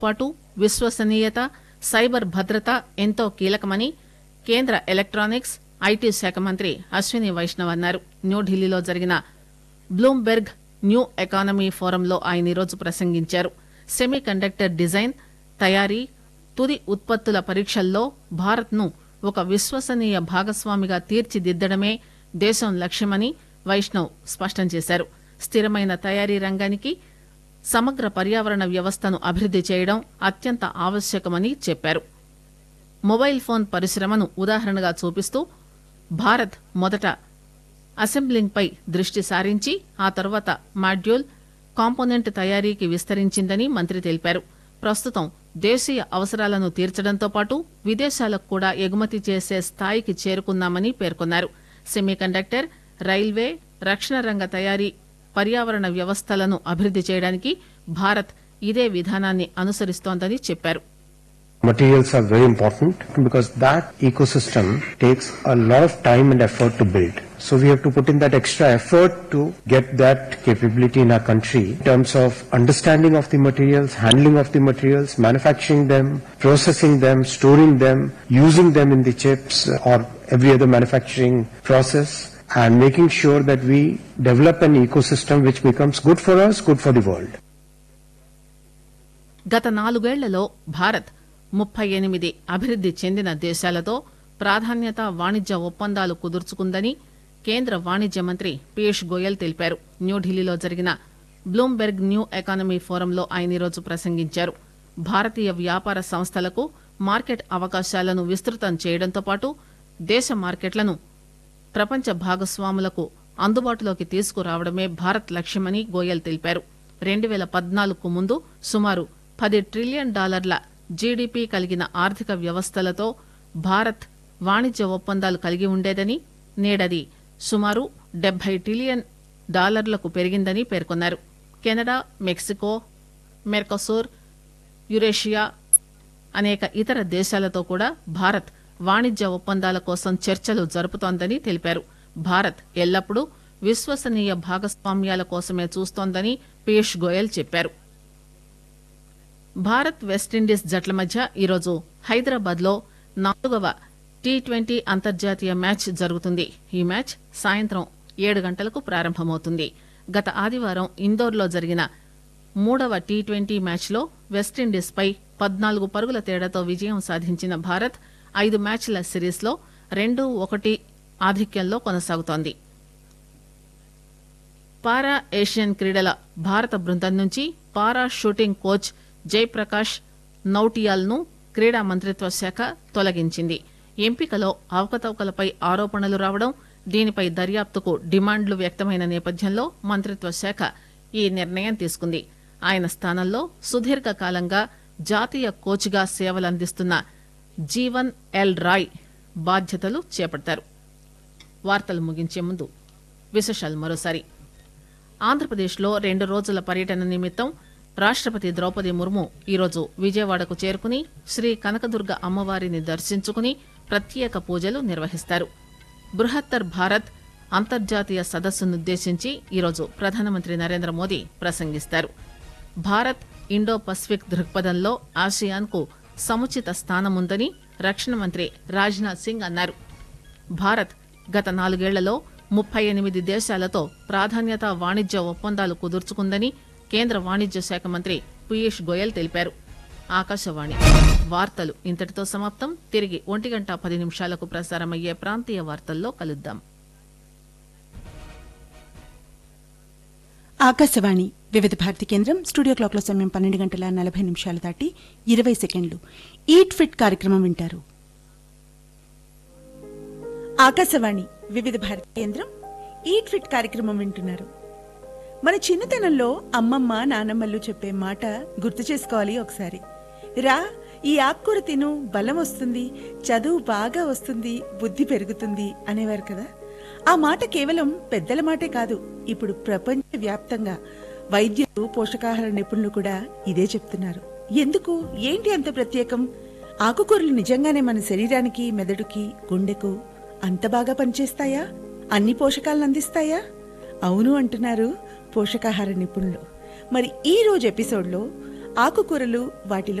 పాటు విశ్వసనీయత సైబర్ భద్రత ఎంతో కీలకమని కేంద్ర ఎలక్టానిక్స్ ఐటీ శాఖ మంత్రి అశ్విని వైష్ణవ్ అన్నారు న్యూఢిల్లీలో జరిగిన బ్లూంబెర్గ్ న్యూ ఎకానమీ ఫోరంలో ఆయన ఈరోజు ప్రసంగించారు సెమీ కండక్టర్ డిజైన్ తయారీ తుది ఉత్పత్తుల పరీక్షల్లో భారత్ ను ఒక విశ్వసనీయ భాగస్వామిగా తీర్చిదిద్దడమే దేశం లక్ష్యమని వైష్ణవ్ స్పష్టం చేశారు స్థిరమైన తయారీ రంగానికి సమగ్ర పర్యావరణ వ్యవస్థను అభివృద్ది చేయడం అత్యంత ఆవశ్యకమని చెప్పారు మొబైల్ ఫోన్ పరిశ్రమను ఉదాహరణగా చూపిస్తూ భారత్ మొదట అసెంబ్లింగ్ పై దృష్టి సారించి ఆ తర్వాత మాడ్యూల్ కాంపోనెంట్ తయారీకి విస్తరించిందని మంత్రి తెలిపారు ప్రస్తుతం దేశీయ అవసరాలను తీర్చడంతో పాటు విదేశాలకు కూడా ఎగుమతి చేసే స్థాయికి చేరుకున్నామని పేర్కొన్నారు సెమీకండక్టర్ రైల్వే రక్షణ రంగ తయారీ పర్యావరణ వ్యవస్థలను అభివృద్ది చేయడానికి భారత్ ఇదే విధానాన్ని అనుసరిస్తోందని చెప్పారు Materials are very important because that ecosystem takes a lot of time and effort to build. So we have to put in that extra effort to get that capability in our country in terms of understanding of the materials, handling of the materials, manufacturing them, processing them, storing them, using them in the chips or every other manufacturing process and making sure that we develop an ecosystem which becomes good for us, good for the world. గత నాలుగేళ్లలో భారత్ ముప్పై ఎనిమిది అభివృద్ది చెందిన దేశాలతో ప్రాధాన్యత వాణిజ్య ఒప్పందాలు కుదుర్చుకుందని కేంద్ర వాణిజ్య మంత్రి పీయూష్ గోయల్ తెలిపారు న్యూఢిల్లీలో జరిగిన బ్లూంబెర్గ్ న్యూ ఎకానమీ ఫోరంలో ఆయన ఈరోజు ప్రసంగించారు భారతీయ వ్యాపార సంస్థలకు మార్కెట్ అవకాశాలను విస్తృతం చేయడంతో పాటు దేశ మార్కెట్లను ప్రపంచ భాగస్వాములకు అందుబాటులోకి తీసుకురావడమే భారత్ లక్ష్యమని గోయల్ తెలిపారు రెండు వేల పద్నాలుగుకు ముందు సుమారు పది ట్రిలియన్ డాలర్ల జీడీపీ కలిగిన ఆర్థిక వ్యవస్థలతో భారత్ వాణిజ్య ఒప్పందాలు కలిగి ఉండేదని నేడది సుమారు డెబ్బై ట్రిలియన్ డాలర్లకు పెరిగిందని పేర్కొన్నారు కెనడా మెక్సికో మెర్కసూర్ యురేషియా అనేక ఇతర దేశాలతో కూడా భారత్ వాణిజ్య ఒప్పందాల కోసం చర్చలు జరుపుతోందని తెలిపారు భారత్ ఎల్లప్పుడూ విశ్వసనీయ భాగస్వామ్యాల కోసమే చూస్తోందని పీయూష్ గోయల్ చెప్పారు భారత్ వెస్టిండీస్ జట్ల మధ్య ఈరోజు హైదరాబాద్ లో నాలుగవ టీ ట్వంటీ అంతర్జాతీయ మ్యాచ్ జరుగుతుంది ఈ మ్యాచ్ సాయంత్రం ఏడు గంటలకు ప్రారంభమవుతుంది గత ఆదివారం ఇందోర్లో జరిగిన మూడవ టీ ట్వంటీ మ్యాచ్లో వెస్టిండీస్ పై పద్నాలుగు పరుగుల తేడాతో విజయం సాధించిన భారత్ ఐదు మ్యాచ్ల సిరీస్లో రెండు ఒకటి ఆధిక్యంలో కొనసాగుతోంది పారా ఏషియన్ క్రీడల భారత బృందం నుంచి para shooting coach Jayaprakash Nautiyal ను క్రీడా మంత్రిత్వ శాఖ తొలగించింది ఎంపికలో అవకతవకలపై ఆరోపణలు రావడం దీనిపై దర్యాప్తుకు డిమాండ్లు వ్యక్తమైన నేపథ్యంలో మంత్రిత్వ శాఖ ఈ నిర్ణయం తీసుకుంది ఆయన స్థానంలో సుదీర్ఘకాలంగా జాతీయ కోచ్గా సేవలందిస్తున్న జీవన్ ఎల్ రాయ్ బాధ్యతలు చేపడతారు వార్తలు ముగించే ముందు విశేషాలు మరోసారి ఆంధ్రప్రదేశ్లో రెండు రోజుల పర్యటన నిమిత్తం రాష్టపతి ద్రౌపది ముర్ము ఈరోజు విజయవాడకు చేరుకుని శ్రీ కనకదుర్గ అమ్మవారిని దర్శించుకుని ప్రత్యేక పూజలు నిర్వహిస్తారు బృహత్తర్ భారత్ అంతర్జాతీయ సదస్సునుద్దేశించి ఈరోజు ప్రధానమంత్రి నరేంద్ర మోదీ ప్రసంగిస్తారు భారత్ ఇండో పసిఫిక్ దృక్పథంలో ఆసియాన్కు సముచిత స్థానముందని రక్షణ మంత్రి రాజ్నాథ్ సింగ్ అన్నారు భారత్ గత నాలుగేళ్లలో ముప్పై ఎనిమిది దేశాలతో ప్రాధాన్యత వాణిజ్య ఒప్పందాలు కుదుర్చుకుందని కేంద్ర వాణిజ్య శాఖ మంత్రి పీయూష్ గోయల్ తెలిపారు ఆకాశవాణి వార్తలు ఇంతటితో సమాప్తం తిరిగి ఒంటి గంట పది నిమిషాలకు ప్రసారమయ్యే ప్రాంతీయ వార్తల్లో కలుద్దాం ఆకాశవాణి వివిధ భారతి కేంద్రం స్టూడియో క్లాక్ల సమయం పన్నెండు గంటల నలభై నిమిషాలు దాటి ఇరవై సెకండ్లు ఈట్ ఫిట్ కార్యక్రమం వింటారు ఆకాశవాణి వివిధ భారతి కేంద్రం ఈట్ ఫిట్ కార్యక్రమం వింటున్నారు మన చిన్నతనంలో అమ్మమ్మ నానమ్మలు చెప్పే మాట గుర్తు చేసుకోవాలి ఒకసారి రా ఈ ఆకుకూర తిను బలం వస్తుంది చదువు బాగా వస్తుంది బుద్ధి పెరుగుతుంది అనేవారు కదా ఆ మాట కేవలం పెద్దల మాటే కాదు ఇప్పుడు ప్రపంచ వ్యాప్తంగా వైద్యులు పోషకాహార నిపుణులు కూడా ఇదే చెప్తున్నారు ఎందుకు ఏంటి అంత ప్రత్యేకం ఆకుకూరలు నిజంగానే మన శరీరానికి మెదడుకి గుండెకు అంత బాగా పనిచేస్తాయా అన్ని పోషకాలను అందిస్తాయా అవును అంటున్నారు పోషకాహార నిపుణులు మరి ఈ రోజు ఎపిసోడ్లో ఆకుకూరలు వాటిలో